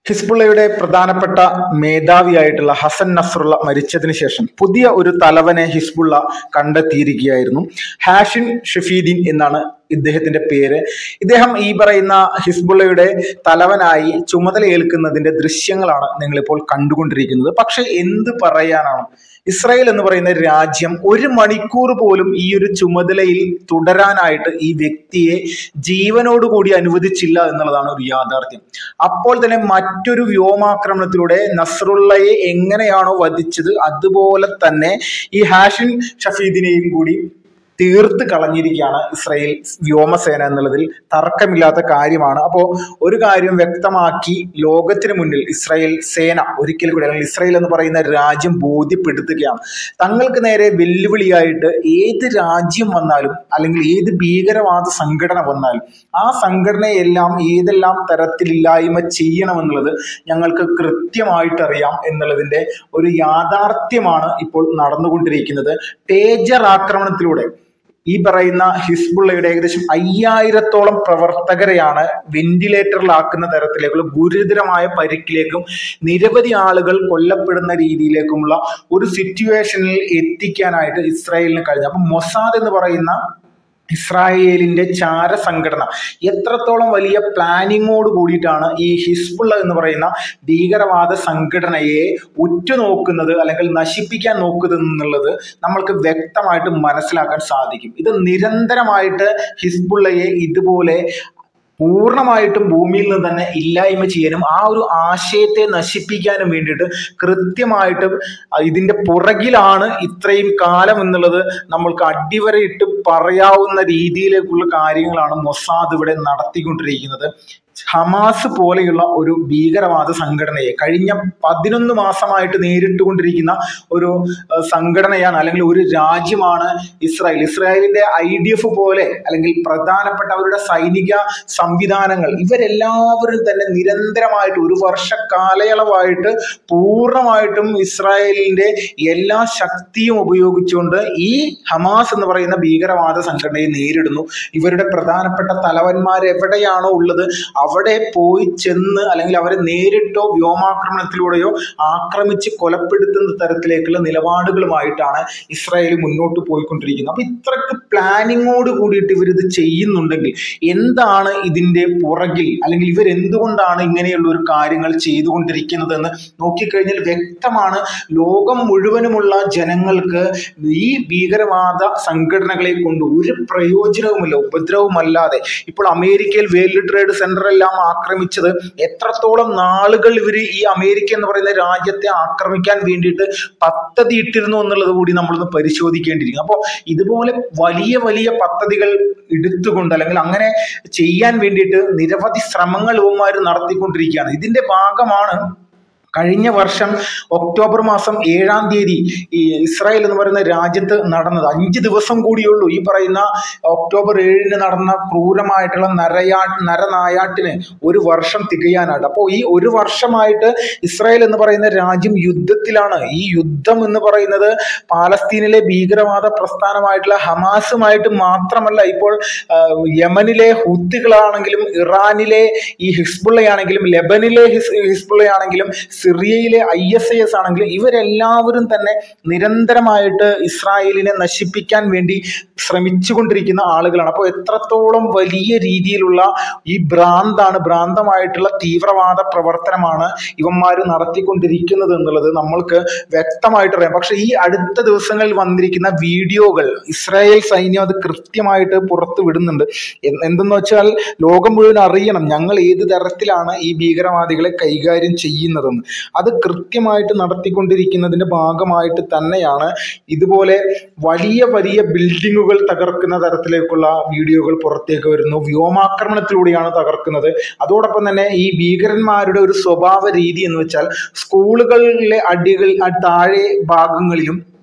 ഹിസ്ബുള്ളയുടെ പ്രധാനപ്പെട്ട മേധാവിയായിട്ടുള്ള ഹസൻ നസ്രുള്ള മരിച്ചതിന് ശേഷം പുതിയ ഒരു തലവനെ ഹിസ്ബുള്ള കണ്ടെത്തിയിരിക്കുകയായിരുന്നു ഹാഷിൻ ഷഫീദീൻ എന്നാണ് ഇദ്ദേഹത്തിന്റെ പേര് ഇദ്ദേഹം ഈ പറയുന്ന ഹിസ്ബുള്ളയുടെ തലവനായി ചുമതലയേൽക്കുന്നതിന്റെ ദൃശ്യങ്ങളാണ് നിങ്ങളിപ്പോൾ കണ്ടുകൊണ്ടിരിക്കുന്നത് പക്ഷെ എന്ത് പറയാനാണ് ഇസ്രായേൽ എന്ന് പറയുന്ന രാജ്യം ഒരു മണിക്കൂർ പോലും ഈ ഒരു ചുമതലയിൽ തുടരാനായിട്ട് ഈ വ്യക്തിയെ ജീവനോടുകൂടി അനുവദിച്ചില്ല എന്നുള്ളതാണ് ഒരു യാഥാർത്ഥ്യം അപ്പോൾ തന്നെ മറ്റൊരു വ്യോമാക്രമണത്തിലൂടെ നസ്രുള്ളയെ എങ്ങനെയാണോ വധിച്ചത് അതുപോലെ തന്നെ ഈ ഹാഷിൻ ഷഫീദിനെയും കൂടി തീർത്ത് കളഞ്ഞിരിക്കുകയാണ് ഇസ്രായേൽ വ്യോമസേന എന്നുള്ളതിൽ തർക്കമില്ലാത്ത കാര്യമാണ് അപ്പോൾ ഒരു കാര്യം വ്യക്തമാക്കി ലോകത്തിന് മുന്നിൽ ഇസ്രായേൽ സേന ഒരിക്കൽ കൂടി അല്ലെങ്കിൽ ഇസ്രായേൽ എന്ന് പറയുന്ന രാജ്യം ബോധ്യപ്പെടുത്തുകയാണ് തങ്ങൾക്ക് നേരെ വെല്ലുവിളിയായിട്ട് ഏത് രാജ്യം വന്നാലും അല്ലെങ്കിൽ ഏത് ഭീകരവാദ സംഘടന വന്നാലും ആ സംഘടനയെല്ലാം ഏതെല്ലാം തരത്തിലില്ലായ്മ ചെയ്യണമെന്നുള്ളത് ഞങ്ങൾക്ക് കൃത്യമായിട്ട് അറിയാം എന്നുള്ളതിന്റെ ഒരു യാഥാർത്ഥ്യമാണ് ഇപ്പോൾ നടന്നുകൊണ്ടിരിക്കുന്നത് പേജർ ആക്രമണത്തിലൂടെ ഈ പറയുന്ന ഹിസ്ബുള്ളയുടെ ഏകദേശം അയ്യായിരത്തോളം പ്രവർത്തകരെയാണ് വെന്റിലേറ്ററിലാക്കുന്ന തരത്തിലേക്കുള്ള ഗുരുതരമായ പരിക്കിലേക്കും നിരവധി ആളുകൾ കൊല്ലപ്പെടുന്ന രീതിയിലേക്കുമുള്ള ഒരു സിറ്റുവേഷനിൽ എത്തിക്കാനായിട്ട് ഇസ്രായേലിന് കഴിഞ്ഞു അപ്പം മൊസാദ് എന്ന് പറയുന്ന ഇസ്രായേലിന്റെ ചാര സംഘടന എത്രത്തോളം വലിയ പ്ലാനിങ്ങോട് കൂടിയിട്ടാണ് ഈ ഹിസ്ബുള്ള എന്ന് പറയുന്ന ഭീകരവാദ സംഘടനയെ ഉറ്റുനോക്കുന്നത് അല്ലെങ്കിൽ നശിപ്പിക്കാൻ നോക്കുന്നത് എന്നുള്ളത് നമ്മൾക്ക് വ്യക്തമായിട്ട് മനസ്സിലാക്കാൻ സാധിക്കും ഇത് നിരന്തരമായിട്ട് ഹിസ്ബുള്ളയെ ഇതുപോലെ പൂർണ്ണമായിട്ടും ഭൂമിയിൽ നിന്ന് തന്നെ ഇല്ലായ്മ ചെയ്യാനും ആ ഒരു ആശയത്തെ നശിപ്പിക്കാനും വേണ്ടിയിട്ട് കൃത്യമായിട്ടും ഇതിന്റെ പുറകിലാണ് ഇത്രയും കാലം എന്നുള്ളത് നമ്മൾക്ക് അടിവരയിട്ട് പറയാവുന്ന രീതിയിലേക്കുള്ള കാര്യങ്ങളാണ് മൊസാദ് ഇവിടെ നടത്തിക്കൊണ്ടിരിക്കുന്നത് ഹമാസ് പോലെയുള്ള ഒരു ഭീകരവാദ സംഘടനയെ കഴിഞ്ഞ പതിനൊന്ന് മാസമായിട്ട് നേരിട്ടുകൊണ്ടിരിക്കുന്ന ഒരു സംഘടനയാണ് അല്ലെങ്കിൽ ഒരു രാജ്യമാണ് ഇസ്രായേൽ ഇസ്രായേലിന്റെ ഐ ഡി എഫ് പോലെ അല്ലെങ്കിൽ പ്രധാനപ്പെട്ട അവരുടെ സൈനിക സംവിധാനങ്ങൾ ഇവരെല്ലാവരും തന്നെ നിരന്തരമായിട്ട് ഒരു വർഷ കാലയളവായിട്ട് പൂർണ്ണമായിട്ടും ഇസ്രായേലിന്റെ എല്ലാ ശക്തിയും ഉപയോഗിച്ചുകൊണ്ട് ഈ ഹമാസ് എന്ന് പറയുന്ന ഭീകരവാദ സംഘടനയെ നേരിടുന്നു ഇവരുടെ പ്രധാനപ്പെട്ട തലവന്മാർ എവിടെയാണോ ഉള്ളത് അവിടെ പോയി ചെന്ന് അല്ലെങ്കിൽ അവരെ നേരിട്ടോ വ്യോമാക്രമണത്തിലൂടെയോ ആക്രമിച്ച് കൊലപ്പെടുത്തുന്ന തരത്തിലേക്കുള്ള നിലപാടുകളുമായിട്ടാണ് ഇസ്രായേൽ മുന്നോട്ട് പോയിക്കൊണ്ടിരിക്കുന്നത് അപ്പൊ ഇത്രക്ക് പ്ലാനിങ്ങോട് കൂടിയിട്ട് ഇവരിത് ചെയ്യുന്നുണ്ടെങ്കിൽ എന്താണ് ഇതിന്റെ പുറകിൽ അല്ലെങ്കിൽ ഇവർ എന്തുകൊണ്ടാണ് ഇങ്ങനെയുള്ള ഒരു കാര്യങ്ങൾ ചെയ്തുകൊണ്ടിരിക്കുന്നതെന്ന് നോക്കിക്കഴിഞ്ഞാൽ വ്യക്തമാണ് ലോകം മുഴുവനുമുള്ള ജനങ്ങൾക്ക് ഈ ഭീകരവാദ സംഘടനകളെ കൊണ്ട് ഒരു പ്രയോജനവുമില്ല ഉപദ്രവമല്ലാതെ ഇപ്പോൾ അമേരിക്കയിൽ വേൾഡ് ട്രേഡ് സെന്റർ എല്ലാം ആക്രമിച്ചത് എത്രത്തോളം നാളുകൾ ഇവർ ഈ അമേരിക്ക എന്ന് പറയുന്ന രാജ്യത്തെ ആക്രമിക്കാൻ വേണ്ടിയിട്ട് പദ്ധതി ഇട്ടിരുന്നു എന്നുള്ളത് കൂടി നമ്മളൊന്ന് പരിശോധിക്കേണ്ടിയിരിക്കും അപ്പോൾ ഇതുപോലെ വലിയ വലിയ പദ്ധതികൾ എടുത്തുകൊണ്ട് അല്ലെങ്കിൽ അങ്ങനെ ചെയ്യാൻ വേണ്ടിയിട്ട് നിരവധി ശ്രമങ്ങൾ ഇവന്മാർ നടത്തിക്കൊണ്ടിരിക്കുകയാണ് ഇതിന്റെ ഭാഗമാണ് കഴിഞ്ഞ വർഷം ഒക്ടോബർ മാസം ഏഴാം തീയതി ഈ ഇസ്രായേൽ എന്ന് പറയുന്ന രാജ്യത്ത് നടന്നത് അഞ്ച് ദിവസം കൂടിയുള്ളൂ ഈ പറയുന്ന ഒക്ടോബർ ഏഴിന് നടന്ന ക്രൂരമായിട്ടുള്ള നരയാ നരനായാട്ടിന് ഒരു വർഷം തികയാനായിട്ട് അപ്പോൾ ഈ ഒരു വർഷമായിട്ട് ഇസ്രായേൽ എന്ന് പറയുന്ന രാജ്യം യുദ്ധത്തിലാണ് ഈ യുദ്ധം എന്ന് പറയുന്നത് പാലസ്തീനിലെ ഭീകരവാദ പ്രസ്ഥാനമായിട്ടുള്ള ഹമാസുമായിട്ട് മാത്രമല്ല ഇപ്പോൾ യമനിലെ ഹുത്തികളാണെങ്കിലും ഇറാനിലെ ഈ ഹിസ്ബുള്ളയാണെങ്കിലും ലെബനിലെ ഹിസ് ഹിസ്ബുള്ളയാണെങ്കിലും സിറിയയിലെ ഐ എസ് ഐ എസ് ആണെങ്കിലും ഇവരെല്ലാവരും തന്നെ നിരന്തരമായിട്ട് ഇസ്രായേലിനെ നശിപ്പിക്കാൻ വേണ്ടി ശ്രമിച്ചുകൊണ്ടിരിക്കുന്ന ആളുകളാണ് അപ്പോൾ എത്രത്തോളം വലിയ രീതിയിലുള്ള ഈ ഭ്രാന്താണ് ഭ്രാന്തമായിട്ടുള്ള തീവ്രവാദ പ്രവർത്തനമാണ് ഇവന്മാർ നടത്തിക്കൊണ്ടിരിക്കുന്നത് എന്നുള്ളത് നമ്മൾക്ക് വ്യക്തമായിട്ട് അറിയാം പക്ഷെ ഈ അടുത്ത ദിവസങ്ങളിൽ വന്നിരിക്കുന്ന വീഡിയോകൾ ഇസ്രായേൽ സൈന്യം അത് കൃത്യമായിട്ട് പുറത്തു വിടുന്നുണ്ട് എന്തെന്ന് വെച്ചാൽ ലോകം മുഴുവൻ അറിയണം ഞങ്ങൾ ഏത് തരത്തിലാണ് ഈ ഭീകരവാദികളെ കൈകാര്യം ചെയ്യുന്നതെന്ന് അത് കൃത്യമായിട്ട് നടത്തിക്കൊണ്ടിരിക്കുന്നതിന്റെ ഭാഗമായിട്ട് തന്നെയാണ് ഇതുപോലെ വലിയ വലിയ ബിൽഡിങ്ങുകൾ തകർക്കുന്ന തരത്തിലേക്കുള്ള വീഡിയോകൾ പുറത്തേക്ക് വരുന്നു വ്യോമാക്രമണത്തിലൂടെയാണ് തകർക്കുന്നത് അതോടൊപ്പം തന്നെ ഈ ഭീകരന്മാരുടെ ഒരു സ്വഭാവ രീതി എന്ന് വെച്ചാൽ സ്കൂളുകളിലെ അടികൾ താഴെ ഭാഗങ്ങളിലും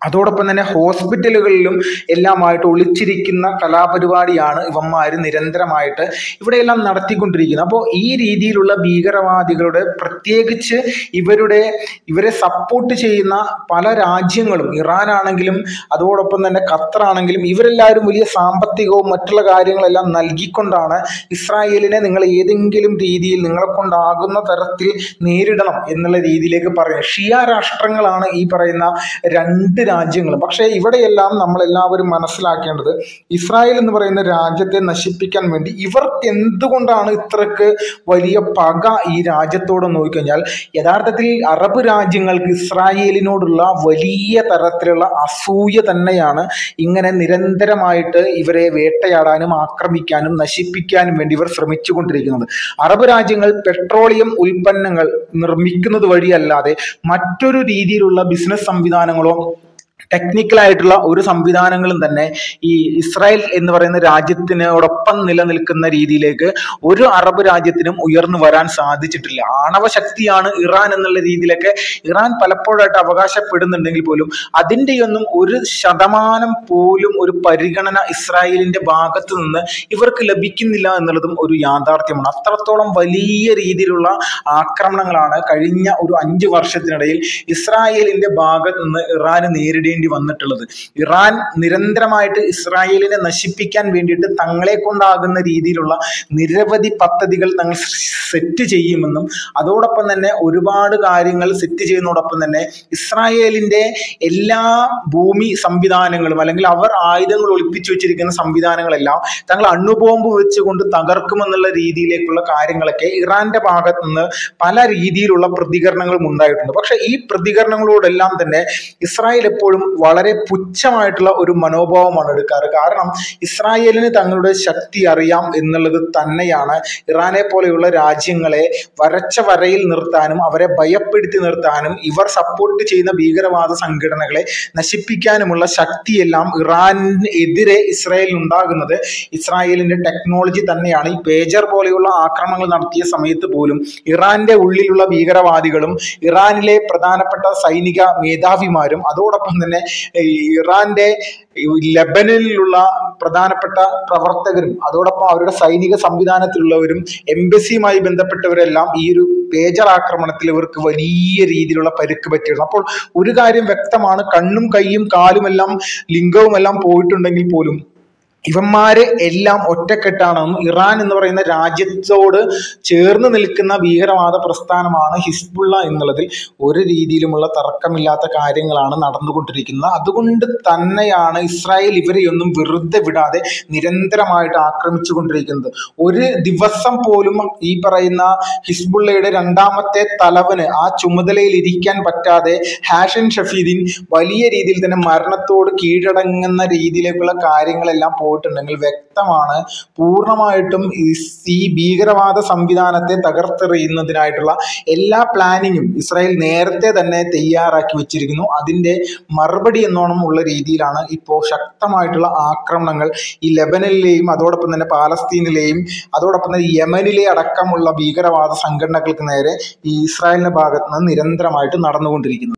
അതോടൊപ്പം തന്നെ ഹോസ്പിറ്റലുകളിലും എല്ലാമായിട്ട് ഒളിച്ചിരിക്കുന്ന കലാപരിപാടിയാണ് ഇവന്മാർ നിരന്തരമായിട്ട് ഇവിടെയെല്ലാം നടത്തിക്കൊണ്ടിരിക്കുന്നത് അപ്പോൾ ഈ രീതിയിലുള്ള ഭീകരവാദികളുടെ പ്രത്യേകിച്ച് ഇവരുടെ ഇവരെ സപ്പോർട്ട് ചെയ്യുന്ന പല രാജ്യങ്ങളും ഇറാനാണെങ്കിലും അതോടൊപ്പം തന്നെ ഖത്തറാണെങ്കിലും ഇവരെല്ലാവരും വലിയ സാമ്പത്തികവും മറ്റുള്ള കാര്യങ്ങളെല്ലാം നൽകിക്കൊണ്ടാണ് ഇസ്രായേലിനെ നിങ്ങൾ ഏതെങ്കിലും രീതിയിൽ നിങ്ങളെ കൊണ്ടാകുന്ന തരത്തിൽ നേരിടണം എന്നുള്ള രീതിയിലേക്ക് പറയും ഷിയ രാഷ്ട്രങ്ങളാണ് ഈ പറയുന്ന രണ്ട് രാജ്യങ്ങളും പക്ഷേ ഇവിടെയെല്ലാം നമ്മളെല്ലാവരും മനസ്സിലാക്കേണ്ടത് ഇസ്രായേൽ എന്ന് പറയുന്ന രാജ്യത്തെ നശിപ്പിക്കാൻ വേണ്ടി ഇവർക്ക് എന്തുകൊണ്ടാണ് ഇത്രക്ക് വലിയ പക ഈ രാജ്യത്തോട് നോക്കിക്കഴിഞ്ഞാൽ യഥാർത്ഥത്തിൽ അറബ് രാജ്യങ്ങൾക്ക് ഇസ്രായേലിനോടുള്ള വലിയ തരത്തിലുള്ള അസൂയ തന്നെയാണ് ഇങ്ങനെ നിരന്തരമായിട്ട് ഇവരെ വേട്ടയാടാനും ആക്രമിക്കാനും നശിപ്പിക്കാനും വേണ്ടി ഇവർ ശ്രമിച്ചുകൊണ്ടിരിക്കുന്നത് അറബ് രാജ്യങ്ങൾ പെട്രോളിയം ഉൽപ്പന്നങ്ങൾ നിർമ്മിക്കുന്നത് വഴിയല്ലാതെ മറ്റൊരു രീതിയിലുള്ള ബിസിനസ് സംവിധാനങ്ങളോ ടെക്നിക്കലായിട്ടുള്ള ഒരു സംവിധാനങ്ങളും തന്നെ ഈ ഇസ്രായേൽ എന്ന് പറയുന്ന രാജ്യത്തിനോടൊപ്പം നിലനിൽക്കുന്ന രീതിയിലേക്ക് ഒരു അറബ് രാജ്യത്തിനും ഉയർന്നു വരാൻ സാധിച്ചിട്ടില്ല ആണവ ശക്തിയാണ് ഇറാൻ എന്നുള്ള രീതിയിലൊക്കെ ഇറാൻ പലപ്പോഴായിട്ട് അവകാശപ്പെടുന്നുണ്ടെങ്കിൽ പോലും അതിൻ്റെയൊന്നും ഒരു ശതമാനം പോലും ഒരു പരിഗണന ഇസ്രായേലിന്റെ ഭാഗത്ത് നിന്ന് ഇവർക്ക് ലഭിക്കുന്നില്ല എന്നുള്ളതും ഒരു യാഥാർത്ഥ്യമാണ് അത്രത്തോളം വലിയ രീതിയിലുള്ള ആക്രമണങ്ങളാണ് കഴിഞ്ഞ ഒരു അഞ്ച് വർഷത്തിനിടയിൽ ഇസ്രായേലിന്റെ ഭാഗത്ത് നിന്ന് ഇറാന് നേരിടേണ്ടി വന്നിട്ടുള്ളത് ഇറാൻ നിരന്തരമായിട്ട് ഇസ്രായേലിനെ നശിപ്പിക്കാൻ വേണ്ടിയിട്ട് തങ്ങളെ കൊണ്ടാകുന്ന രീതിയിലുള്ള നിരവധി പദ്ധതികൾ തങ്ങൾ സെറ്റ് ചെയ്യുമെന്നും അതോടൊപ്പം തന്നെ ഒരുപാട് കാര്യങ്ങൾ സെറ്റ് ചെയ്യുന്നതോടൊപ്പം തന്നെ ഇസ്രായേലിന്റെ എല്ലാ ഭൂമി സംവിധാനങ്ങളും അല്ലെങ്കിൽ അവർ ആയുധങ്ങൾ ഒളിപ്പിച്ചു വെച്ചിരിക്കുന്ന സംവിധാനങ്ങളെല്ലാം തങ്ങൾ അണുബോംബ് വെച്ചുകൊണ്ട് തകർക്കുമെന്നുള്ള രീതിയിലേക്കുള്ള കാര്യങ്ങളൊക്കെ ഇറാന്റെ ഭാഗത്ത് നിന്ന് പല രീതിയിലുള്ള പ്രതികരണങ്ങളും ഉണ്ടായിട്ടുണ്ട് പക്ഷെ ഈ പ്രതികരണങ്ങളോടെല്ലാം തന്നെ ഇസ്രായേൽ എപ്പോഴും വളരെ പുച്ഛമായിട്ടുള്ള ഒരു മനോഭാവമാണ് എടുക്കാറ് കാരണം ഇസ്രായേലിന് തങ്ങളുടെ ശക്തി അറിയാം എന്നുള്ളത് തന്നെയാണ് ഇറാനെ പോലെയുള്ള രാജ്യങ്ങളെ വരച്ച വരയിൽ നിർത്താനും അവരെ ഭയപ്പെടുത്തി നിർത്താനും ഇവർ സപ്പോർട്ട് ചെയ്യുന്ന ഭീകരവാദ സംഘടനകളെ നശിപ്പിക്കാനുമുള്ള ശക്തിയെല്ലാം ഇറാനിന് എതിരെ ഇസ്രായേലിന് ഉണ്ടാകുന്നത് ഇസ്രായേലിന്റെ ടെക്നോളജി തന്നെയാണ് ഈ പേജർ പോലെയുള്ള ആക്രമണങ്ങൾ നടത്തിയ സമയത്ത് പോലും ഇറാന്റെ ഉള്ളിലുള്ള ഭീകരവാദികളും ഇറാനിലെ പ്രധാനപ്പെട്ട സൈനിക മേധാവിമാരും അതോടൊപ്പം തന്നെ ഈ ഇറാന്റെ ഈ ലെബനനിലുള്ള പ്രധാനപ്പെട്ട പ്രവർത്തകരും അതോടൊപ്പം അവരുടെ സൈനിക സംവിധാനത്തിലുള്ളവരും എംബസിയുമായി ബന്ധപ്പെട്ടവരെല്ലാം ഈ ഒരു പേജർ ആക്രമണത്തിൽ ഇവർക്ക് വലിയ രീതിയിലുള്ള പരിക്ക് പറ്റിയിരുന്നു അപ്പോൾ ഒരു കാര്യം വ്യക്തമാണ് കണ്ണും കൈയും കാലുമെല്ലാം ലിംഗവും എല്ലാം പോയിട്ടുണ്ടെങ്കിൽ പോലും ഇവന്മാര് എല്ലാം ഒറ്റക്കെട്ടാണെന്നും ഇറാൻ എന്ന് പറയുന്ന രാജ്യത്തോട് ചേർന്ന് നിൽക്കുന്ന ഭീകരവാദ പ്രസ്ഥാനമാണ് ഹിസ്ബുള്ള എന്നുള്ളതിൽ ഒരു രീതിയിലുമുള്ള തർക്കമില്ലാത്ത കാര്യങ്ങളാണ് നടന്നുകൊണ്ടിരിക്കുന്നത് അതുകൊണ്ട് തന്നെയാണ് ഇസ്രായേൽ ഇവരെയൊന്നും വെറുതെ വിടാതെ നിരന്തരമായിട്ട് ആക്രമിച്ചുകൊണ്ടിരിക്കുന്നത് ഒരു ദിവസം പോലും ഈ പറയുന്ന ഹിസ്ബുള്ളയുടെ രണ്ടാമത്തെ തലവന് ആ ചുമതലയിൽ ഇരിക്കാൻ പറ്റാതെ ഹാഷൻ ഷഫീദിൻ വലിയ രീതിയിൽ തന്നെ മരണത്തോട് കീഴടങ്ങുന്ന രീതിയിലേക്കുള്ള കാര്യങ്ങളെല്ലാം പോയിട്ടുണ്ടെങ്കിൽ വ്യക്തമാണ് പൂർണ്ണമായിട്ടും ഈ- ഈ ഭീകരവാദ സംവിധാനത്തെ തകർത്തെറിയുന്നതിനായിട്ടുള്ള എല്ലാ പ്ലാനിങ്ങും ഇസ്രായേൽ നേരത്തെ തന്നെ തയ്യാറാക്കി വെച്ചിരിക്കുന്നു അതിന്റെ മറുപടി എന്നോണം ഉള്ള രീതിയിലാണ് ഇപ്പോൾ ശക്തമായിട്ടുള്ള ആക്രമണങ്ങൾ ഈ ലെബനനിലെയും അതോടൊപ്പം തന്നെ പാലസ്തീനിലെയും അതോടൊപ്പം തന്നെ യമനിലെ അടക്കമുള്ള ഭീകരവാദ സംഘടനകൾക്ക് നേരെ ഈ ഇസ്രായേലിന്റെ ഭാഗത്ത് നിന്ന് നിരന്തരമായിട്ട് നടന്നുകൊണ്ടിരിക്കുന്നത്